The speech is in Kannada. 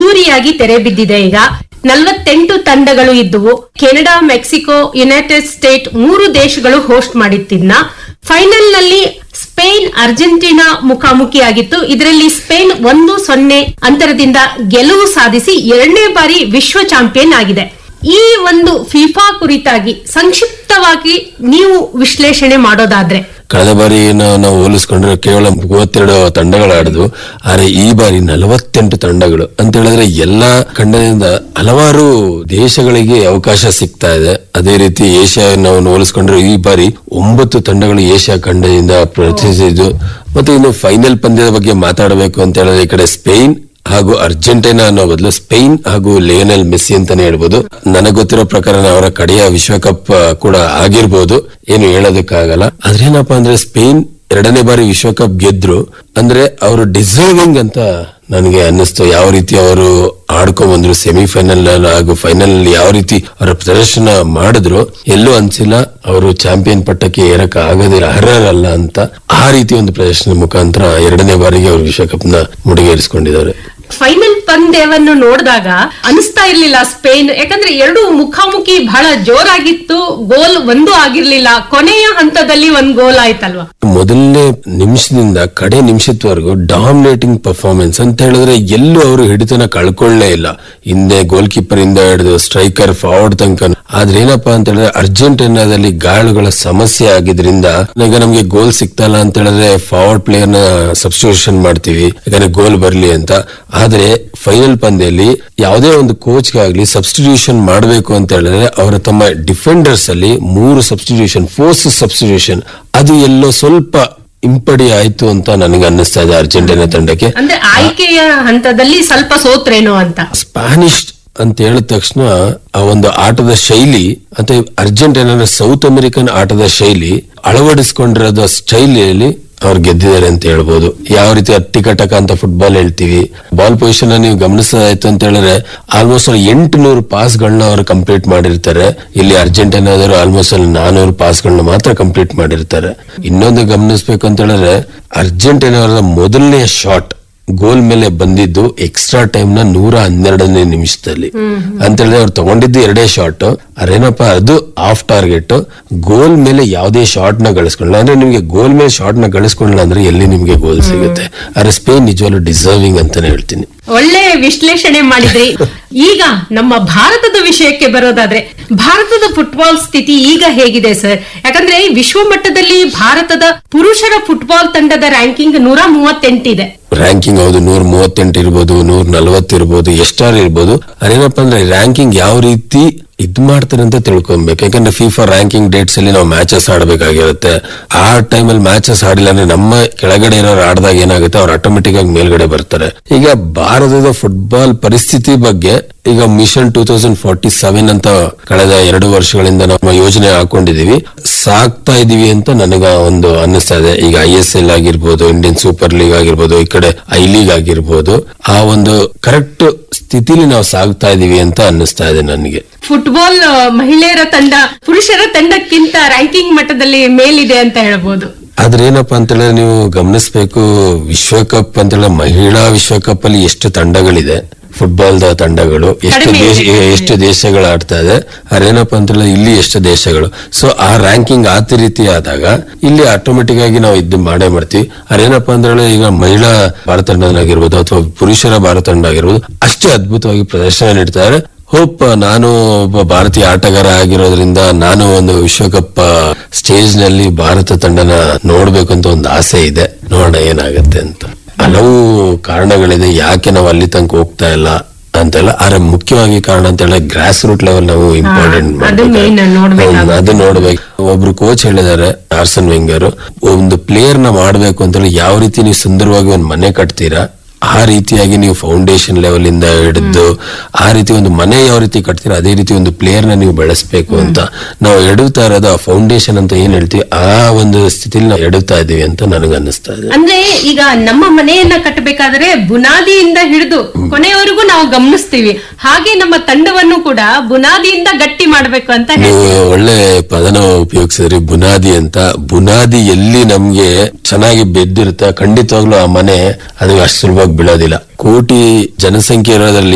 ಅದ್ದೂರಿಯಾಗಿ ತೆರೆ ಬಿದ್ದಿದೆ ಈಗ ನಲವತ್ತೆಂಟು ತಂಡಗಳು ಇದ್ದುವು ಕೆನಡಾ ಮೆಕ್ಸಿಕೋ ಯುನೈಟೆಡ್ ಸ್ಟೇಟ್ ಮೂರು ದೇಶಗಳು ಹೋಸ್ಟ್ ಮಾಡಿತ್ತಿದ್ನ ಫೈನಲ್ ನಲ್ಲಿ ಸ್ಪೇನ್ ಅರ್ಜೆಂಟೀನಾ ಮುಖಾಮುಖಿಯಾಗಿತ್ತು ಇದರಲ್ಲಿ ಸ್ಪೇನ್ ಒಂದು ಸೊನ್ನೆ ಅಂತರದಿಂದ ಗೆಲುವು ಸಾಧಿಸಿ ಎರಡನೇ ಬಾರಿ ವಿಶ್ವ ಚಾಂಪಿಯನ್ ಆಗಿದೆ ಈ ಒಂದು ಫಿಫಾ ಕುರಿತಾಗಿ ಸಂಕ್ಷಿಪ್ತವಾಗಿ ನೀವು ವಿಶ್ಲೇಷಣೆ ಮಾಡೋದಾದ್ರೆ ಕಳೆದ ಬಾರಿ ನಾವು ಹೋಲಿಸ್ಕೊಂಡ್ರೆ ಕೇವಲ ಮೂವತ್ತೆರಡು ತಂಡಗಳು ಆಡಿದ್ವು ಆದ್ರೆ ಈ ಬಾರಿ ನಲವತ್ತೆಂಟು ತಂಡಗಳು ಅಂತ ಹೇಳಿದ್ರೆ ಎಲ್ಲಾ ಖಂಡದಿಂದ ಹಲವಾರು ದೇಶಗಳಿಗೆ ಅವಕಾಶ ಸಿಗ್ತಾ ಇದೆ ಅದೇ ರೀತಿ ಏಷ್ಯಾ ನಾವು ಹೋಲಿಸ್ಕೊಂಡ್ರೆ ಈ ಬಾರಿ ಒಂಬತ್ತು ತಂಡಗಳು ಏಷ್ಯಾ ಖಂಡದಿಂದ ಪ್ರತಿನಿಧಿಸಿದ್ದು ಮತ್ತೆ ಇನ್ನು ಫೈನಲ್ ಪಂದ್ಯದ ಬಗ್ಗೆ ಮಾತಾಡಬೇಕು ಅಂತ ಹೇಳಿದ್ರೆ ಈ ಕಡೆ ಸ್ಪೇನ್ ಹಾಗೂ ಅರ್ಜೆಂಟೈನಾ ಅನ್ನೋ ಬದಲು ಸ್ಪೇನ್ ಹಾಗೂ ಲಿಯೋನೆಲ್ ಮೆಸ್ಸಿ ಅಂತಾನೆ ಹೇಳ್ಬೋದು ನನಗೆ ಗೊತ್ತಿರೋ ಪ್ರಕಾರ ಅವರ ಕಡೆಯ ವಿಶ್ವಕಪ್ ಆ, ಕೂಡ ಆಗಿರ್ಬೋದು ಏನು ಹೇಳೋದಕ್ಕಾಗಲ್ಲ ಆದ್ರೇನಪ್ಪ ಅಂದ್ರೆ ಸ್ಪೇನ್ ಎರಡನೇ ಬಾರಿ ವಿಶ್ವಕಪ್ ಗೆದ್ರು ಅಂದ್ರೆ ಅವರು ಡಿಸರ್ವಿಂಗ್ ಅಂತ ನನಗೆ ಅನ್ನಿಸ್ತು ಯಾವ ರೀತಿ ಅವರು ಆಡ್ಕೊಂಡ್ ಬಂದ್ರು ಸೆಮಿಫೈನಲ್ ಹಾಗೂ ಫೈನಲ್ ಯಾವ ರೀತಿ ಅವರ ಪ್ರದರ್ಶನ ಮಾಡಿದ್ರು ಎಲ್ಲೂ ಅನ್ಸಿಲ್ಲ ಅವರು ಚಾಂಪಿಯನ್ ಪಟ್ಟಕ್ಕೆ ಏರಕ ಆಗೋದಿಲ್ಲ ಅರ್ಹರಲ್ಲ ಅಂತ ಆ ರೀತಿ ಒಂದು ಪ್ರದರ್ಶನ ಮುಖಾಂತರ ಎರಡನೇ ಬಾರಿಗೆ ಅವರು ವಿಶ್ವಕಪ್ ನ ಮುಡಿಗೇರಿಸಿಕೊಂಡಿದ್ದಾರೆ ಫೈನಲ್ ಪಂದ್ಯವನ್ನು ನೋಡಿದಾಗ ಅನಿಸ್ತಾ ಇರ್ಲಿಲ್ಲ ಸ್ಪೇನ್ ಯಾಕಂದ್ರೆ ಎರಡು ಮುಖಾಮುಖಿ ಬಹಳ ಜೋರಾಗಿತ್ತು ಗೋಲ್ ಒಂದು ಆಗಿರ್ಲಿಲ್ಲ ಕೊನೆಯ ಹಂತದಲ್ಲಿ ಒಂದ್ ಗೋಲ್ ಆಯ್ತಲ್ವಾ ಮೊದಲನೇ ನಿಮಿಷದಿಂದ ಕಡೆ ನಿಮಿಷದವರೆಗೂ ಡಾಮಿನೇಟಿಂಗ್ ಪರ್ಫಾರ್ಮೆನ್ಸ್ ಅಂತ ಹೇಳಿದ್ರೆ ಎಲ್ಲೂ ಅವರು ಹಿಡಿತನ ಕಳ್ಕೊಳ್ಳೇ ಇಲ್ಲ ಹಿಂದೆ ಗೋಲ್ ಕೀಪರ್ ಇಂದ ಹಿಡಿದು ಸ್ಟ್ರೈಕರ್ ಫಾರ್ವರ್ಡ್ ತನಕ ಆದ್ರೆ ಏನಪ್ಪಾ ಅಂತ ಹೇಳಿದ್ರೆ ಅರ್ಜೆಂಟೀನಾದಲ್ಲಿ ಗಾಳುಗಳ ಸಮಸ್ಯೆ ಆಗಿದ್ರಿಂದ ಈಗ ನಮ್ಗೆ ಗೋಲ್ ಸಿಗ್ತಾ ಇಲ್ಲ ಅಂತ ಹೇಳಿದ್ರೆ ಫಾರ್ವರ್ಡ್ ಪ್ಲೇಯರ್ ನ ಸಬ್ಸ್ಟಿಟ್ಯೂಷನ್ ಮಾಡ್ತೀವಿ ಯಾಕಂದ್ರೆ ಗೋಲ್ ಬರ್ಲಿ ಅಂತ ಆದ್ರೆ ಫೈನಲ್ ಪಂದ್ಯದಲ್ಲಿ ಯಾವುದೇ ಒಂದು ಕೋಚ್ ಗಾಗ್ಲಿ ಸಬ್ಸ್ಟಿಟ್ಯೂಷನ್ ಮಾಡಬೇಕು ಅಂತ ಹೇಳಿದ್ರೆ ಅವರ ತಮ್ಮ ಡಿಫೆಂಡರ್ಸ್ ಅಲ್ಲಿ ಮೂರು ಸಬ್ಸ್ಟಿಟ್ಯೂಷನ್ ಫೋರ್ಸ್ ಸಬ್ಸ್ಟಿಟ್ಯೂಷನ್ ಅದು ಎಲ್ಲೋ ಸ್ವಲ್ಪ ಇಂಪಡಿ ಆಯ್ತು ಅಂತ ನನಗೆ ಅನ್ನಿಸ್ತಾ ಇದೆ ಅರ್ಜೆಂಟೀನಾ ತಂಡಕ್ಕೆ ಅಂದ್ರೆ ಆಯ್ಕೆಯ ಹಂತದಲ್ಲಿ ಸ್ವಲ್ಪ ಸೋತ್ರೇನೋ ಅಂತ ಸ್ಪ್ಯಾನಿಷ್ ಅಂತ ಹೇಳಿದ ತಕ್ಷಣ ಆ ಒಂದು ಆಟದ ಶೈಲಿ ಮತ್ತೆ ಅರ್ಜೆಂಟೀನಾದ ಸೌತ್ ಅಮೆರಿಕನ್ ಆಟದ ಶೈಲಿ ಅಳವಡಿಸ್ಕೊಂಡಿರೋದ ಶೈಲಿಯಲ್ಲಿ ಅವ್ರು ಗೆದ್ದಿದ್ದಾರೆ ಅಂತ ಹೇಳ್ಬೋದು ಯಾವ ರೀತಿ ಅಟ್ಟಿಕಟಕ ಅಂತ ಫುಟ್ಬಾಲ್ ಹೇಳ್ತೀವಿ ಬಾಲ್ ಪೊಸಿಷನ್ ನೀವು ಗಮನಿಸೋದಾಯ್ತು ಅಂತ ಹೇಳಿದ್ರೆ ಆಲ್ಮೋಸ್ಟ್ ಎಂಟು ನೂರು ಪಾಸ್ಗಳನ್ನ ಅವರು ಕಂಪ್ಲೀಟ್ ಮಾಡಿರ್ತಾರೆ ಇಲ್ಲಿ ಅರ್ಜೆಂಟೀನಾದವರು ಆಲ್ಮೋಸ್ಟ್ ಅಲ್ಲಿ ನಾನೂರು ಪಾಸ್ಗಳನ್ನ ಮಾತ್ರ ಕಂಪ್ಲೀಟ್ ಮಾಡಿರ್ತಾರೆ ಇನ್ನೊಂದು ಗಮನಿಸ್ಬೇಕು ಅಂತ ಹೇಳಿದ್ರೆ ಅರ್ಜೆಂಟೀನಾ ಅವರ ಮೊದಲನೆಯ ಶಾಟ್ ಗೋಲ್ ಮೇಲೆ ಬಂದಿದ್ದು ಎಕ್ಸ್ಟ್ರಾ ಟೈಮ್ ನ ನೂರ ಹನ್ನೆರಡನೇ ನಿಮಿಷದಲ್ಲಿ ಅಂತ ಹೇಳಿದ್ರೆ ಅವ್ರು ತಗೊಂಡಿದ್ದು ಎರಡೇ ಶಾಟ್ ಅದೇನಪ್ಪ ಅದು ಆಫ್ ಟಾರ್ಗೆಟ್ ಗೋಲ್ ಮೇಲೆ ಯಾವುದೇ ಶಾಟ್ ನ ಗಳಿಸ್ಕೊಳ್ಳಲ್ಲ ಅಂದ್ರೆ ನಿಮ್ಗೆ ಗೋಲ್ ಮೇಲೆ ಶಾಟ್ ನ ಗಳಿಸ್ಕೊಳ್ಳಲ್ಲ ಅಂದ್ರೆ ಎಲ್ಲಿ ನಿಮ್ಗೆ ಗೋಲ್ ಸಿಗುತ್ತೆ ಆದ್ರೆ ಸ್ಪೇನ್ ನಿಜವಾಗ್ಲೂ ಡಿಸರ್ವಿಂಗ್ ಅಂತಾನೆ ಹೇಳ್ತೀನಿ ಒಳ್ಳೆ ವಿಶ್ಲೇಷಣೆ ಮಾಡಿದ್ರಿ ಈಗ ನಮ್ಮ ಭಾರತದ ವಿಷಯಕ್ಕೆ ಬರೋದಾದ್ರೆ ಭಾರತದ ಫುಟ್ಬಾಲ್ ಸ್ಥಿತಿ ಈಗ ಹೇಗಿದೆ ಸರ್ ಯಾಕಂದ್ರೆ ವಿಶ್ವ ಮಟ್ಟದಲ್ಲಿ ಭಾರತದ ಪುರುಷರ ಫುಟ್ಬಾಲ್ ತಂಡದ ರ್ಯಾಂಕಿಂಗ್ ನೂರ ಮೂವತ್ತೆಂಟಿದೆ ರ್ಯಾಂಕಿಂಗ್ ಹೌದು ನೂರ ಮೂವತ್ತೆಂಟು ಇರ್ಬೋದು ನೂರ ನಲವತ್ತು ಇರ್ಬೋದು ಎಷ್ಟಾರು ಇರ್ಬೋದು ಅದೇನಪ್ಪ ಅಂದ್ರೆ ರ್ಯಾಂಕಿಂಗ್ ಯಾವ ರೀತಿ ಇದ್ ಮಾಡ್ತಾರೆ ಅಂತ ತಿಳ್ಕೊಬೇಕು ಯಾಕಂದ್ರೆ ಫಿಫಾ ರ್ಯಾಂಕಿಂಗ್ ಡೇಟ್ಸ್ ಅಲ್ಲಿ ನಾವು ಮ್ಯಾಚಸ್ ಆಡಬೇಕಾಗಿರುತ್ತೆ ಆ ಟೈಮಲ್ಲಿ ಮ್ಯಾಚಸ್ ಆಡಿಲ್ಲ ಅಂದ್ರೆ ನಮ್ಮ ಕೆಳಗಡೆ ಇರೋರು ಆಡಿದಾಗ ಏನಾಗುತ್ತೆ ಅವ್ರು ಆಟೋಮೆಟಿಕ್ ಆಗಿ ಮೇಲ್ಗಡೆ ಬರ್ತಾರೆ ಈಗ ಭಾರತದ ಫುಟ್ಬಾಲ್ ಪರಿಸ್ಥಿತಿ ಬಗ್ಗೆ ಈಗ mission two thousand forty seven ಅಂತ ಕಳೆದ ಎರಡು ವರ್ಷಗಳಿಂದ ನಮ್ಮ ಯೋಜನೆ ಹಾಕೊಂಡಿದೀವಿ ಸಾಕ್ತಾ ಇದೀವಿ ಅಂತ ನನಗ ಒಂದು ಅನ್ನಿಸ್ತಾ ಇದೆ ಈಗ ಐ ಎಸ್ ಎಲ್ ಆಗಿರ್ಬೋದು ಇಂಡಿಯನ್ ಸೂಪರ್ ಲೀಗ್ ಆಗಿರ್ಬೋದು ಈ ಕಡೆ ಐ ಲೀಗ್ ಆಗಿರ್ಬೋದು ಆ ಒಂದು ಕರೆಕ್ಟ್ ಸ್ಥಿತಿಲಿ ನಾವು ಸಾಗ್ತಾ ಇದೀವಿ ಅಂತ ಅನ್ನಿಸ್ತಾ ಇದೆ ನನಗೆ ಫುಟ್ಬಾಲ್ ಆ, ಮಹಿಳೆಯರ ತಂಡ ಪುರುಷರ ತಂಡಕ್ಕಿಂತ ರ್ಯಾಂಕಿಂಗ್ ಮಟ್ಟದಲ್ಲಿ ಮೇಲಿದೆ ಅಂತ ಹೇಳ್ಬೋದು ಆದ್ರೆ ಏನಪ್ಪಾ ಅಂತ ಹೇಳಿದ್ರೆ ನೀವು ಗಮನಿಸಬೇಕು ವಿಶ್ವಕಪ್ ಅಂತ ಹೇಳಿದ್ರೆ ಮಹಿಳಾ ವಿಶ್ವಕಪ್ ಅಲ್ಲಿ ಎಷ್ಟು ತಂಡಗಳಿದೆ ಫುಟ್ಬಾಲ್ ದ ತಂಡಗಳು ಎಷ್ಟು ಕಡಿಮೆ ದೇಶ ಇದೆ. ಎಷ್ಟು ದೇಶಗಳು ಆಡ್ತಾ ಇದೆ ಅದೇನಪ್ಪ ಅಂತ ಹೇಳಿದ್ರೆ ಇಲ್ಲಿ ಎಷ್ಟು ದೇಶಗಳು ಸೊ ಆ ರ್ಯಾಂಕಿಂಗ್ ಆ ರೀತಿ ಆದಾಗ ಇಲ್ಲಿ ಆಟೋಮೆಟಿಕ್ ಆಗಿ ನಾವು ಇದು ಮಾಡೇ ಮಾಡ್ತೀವಿ ಅದೇನಪ್ಪ ಅಂತ ಹೇಳಿದ್ರೆ ಈಗ ಮಹಿಳಾ ಭಾರತ ತಂಡನಾಗಿರ್ಬೋದು ಅಥವಾ ಪುರುಷರ ಭಾರತ ತಂಡ ಆಗಿರ್ಬೋದು ಅಷ್ಟೇ ಅದ್ಭುತವಾಗಿ ಪ್ರದರ್ಶನ ನೀಡ್ತಾರೆ ಹೋಪ್ ನಾನು ಒಬ್ಬ ಭಾರತೀಯ ಆಟಗಾರ ಆಗಿರೋದ್ರಿಂದ ನಾನು ಒಂದು ವಿಶ್ವಕಪ್ ಸ್ಟೇಜ್ ನಲ್ಲಿ ಭಾರತ ತಂಡನ ನೋಡ್ಬೇಕು ಅಂತ ಒಂದು ಆಸೆ ಇದೆ ನೋಡೋಣ ಏನಾಗತ್ತೆ ಅಂತ ಹಲವು ಕಾರಣಗಳಿದೆ ಯಾಕೆ ನಾವು ಅಲ್ಲಿ ತನಕ ಹೋಗ್ತಾ ಇಲ್ಲ ಅಂತೆಲ್ಲ ಆದ್ರೆ ಮುಖ್ಯವಾಗಿ ಕಾರಣ ಅಂತ ಹೇಳಿದ್ರೆ ಗ್ರಾಸ್ ರೂಟ್ ಲೆವೆಲ್ ನಾವು ಇಂಪಾರ್ಟೆಂಟ್ ಅದು main ನೋಡ್ಬೇಕಾಗುತ್ತೆ. ಅದು ನೋಡ್ಬೇಕು ಒಬ್ರು ಕೋಚ್ ಹೇಳಿದ್ದಾರೆ ಆರ್ಸನ್ ವೆಂಗರ್ ಒಂದು ಪ್ಲೇಯರ್ ನ ಮಾಡ್ಬೇಕು ಅಂತ ಹೇಳಿ ಯಾವ ರೀತಿ ನೀವು ಸುಂದರವಾಗಿ ಒಂದು ಮನೆ ಕಟ್ತೀರಾ ಆ ರೀತಿಯಾಗಿ ನೀವು ಫೌಂಡೇಶನ್ ಲೆವೆಲ್ ಇಂದ ಹಿಡಿದು ಆ ರೀತಿ ಒಂದು ಮನೆ ಯಾವ ರೀತಿ ಕಟ್ತೀರಾ ಅದೇ ರೀತಿ ಒಂದು ಪ್ಲೇಯರ್ ನ ನೀವು ಬೆಳೆಸ್ಬೇಕು ಅಂತ ನಾವು ಎಡುತ್ತಾ ಇರೋದು ಆ ಫೌಂಡೇಶನ್ ಅಂತ ಏನ್ ಹೇಳ್ತೀವಿ ಆ ಒಂದು ಸ್ಥಿತಿಲಿ ನಾವು ಎಡುತ್ತಾ ಇದೀವಿ ಅಂತ ನನಗೆ ಅನ್ನಿಸ್ತಾ ಇದೆ ಅಂದ್ರೆ ಈಗ ನಮ್ಮ ಮನೆಯನ್ನ ಕಟ್ಟಬೇಕಾದ್ರೆ ಬುನಾದಿಯಿಂದ ಹಿಡಿದು ಕೊನೆಯವರೆಗೂ ನಾವು ಗಮನಿಸ್ತೀವಿ ಹಾಗೆ ನಮ್ಮ ತಂಡವನ್ನು ಕೂಡ ಬುನಾದಿಯಿಂದ ಗಟ್ಟಿ ಮಾಡ್ಬೇಕು ಅಂತ ನೀವು ಹೇಳ್ತೀವಿ ಒಳ್ಳೆ ಪದನ ಉಪಯೋಗಿಸಿದ್ರಿ ಬುನಾದಿ ಅಂತ ಬುನಾದಿ ಎಲ್ಲಿ ನಮ್ಗೆ ಚೆನ್ನಾಗಿ ಬೆದ್ದಿರುತ್ತೆ ಖಂಡಿತವಾಗ್ಲೂ ಆ ಮನೆ ಅದು ಅಷ್ಟು ಸುಲಭವಾಗಿ ಬೀಳೋದಿಲ್ಲ ಕೋಟಿ ಜನಸಂಖ್ಯೆ ಇರೋದ್ರಲ್ಲಿ